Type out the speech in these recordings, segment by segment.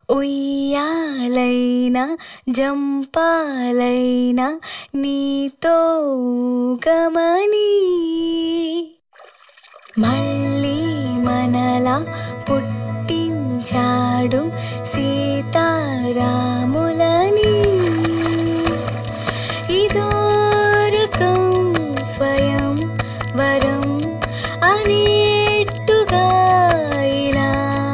ఉయ్యాలైనా జంపాలైనా నీతో గమని మళ్ళీ మనలా పుట్టించాడు సీతారాములని ఇదోరకం స్వయం వరం అనేట్టుగా ఇలా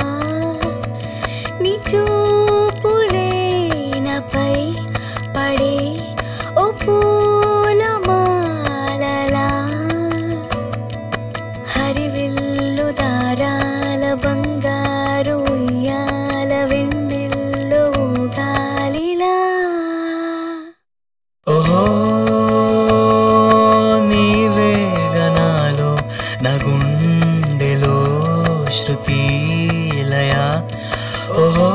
నీ చూపులే నాపై పడే ఓ పూలమాలలా హరివిల్లు దారాల బంగారు ఉయ్యాల వెన్నెల్లో గాలిలా ఓహో నీవే గనాలో నా గుండెలో శృతి లయ ఓహో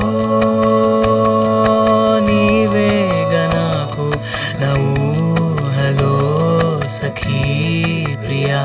నీవే గనాకు నా ఊహలో సఖీ ప్రియా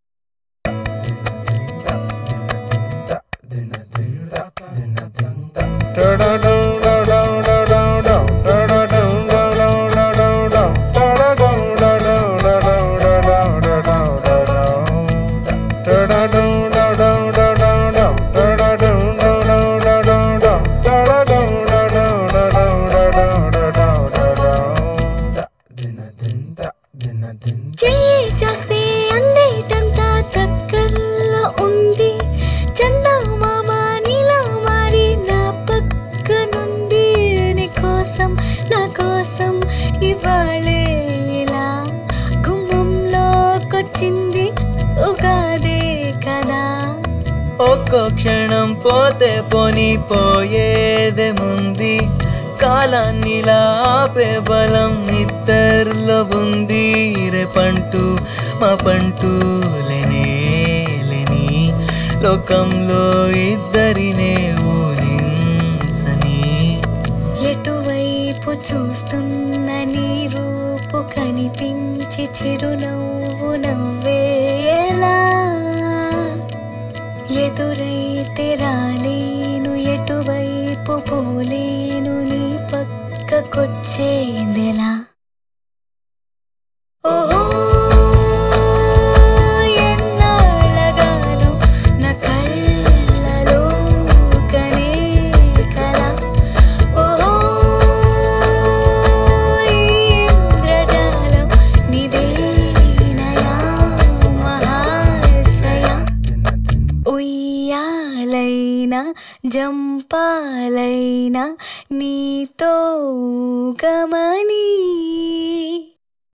చెయ్యి చేస్తే అందేటంతా దగ్గరలో ఉంది చందమామ నీలా మారి నా పక్కనుంది నీ కోసం నా కోసం ఇవాళే ఇలా గుమ్మంలోకొచ్చింది ఉగాదే కదా ఒక్కో క్షణం పోతే పోని పోయేదేముంది కాలాన్నిలా ఆపే బలం ఇద్దరిలో ఉంది రేపంటూ మా పంటూ లేనే లేని లోకంలో ఇద్దరినే ఊహించని ఎటువైపు చూస్తున్న నీ రూపు కనిపించి చిరునవ్వు నవ్వేలా ఎదురైతే రాలేను ఎటువైపు పోలేను నీ పక్కకొచ్చేదెలా ఓహో ఎన్నాళ్ళగానో నా కళ్ళలో కనే కల ఓహో ఈ ఇంద్రజాలం నిదేనయా మహాశయ ఉయ్యాలైనా జంపాలైనా నీతో గమని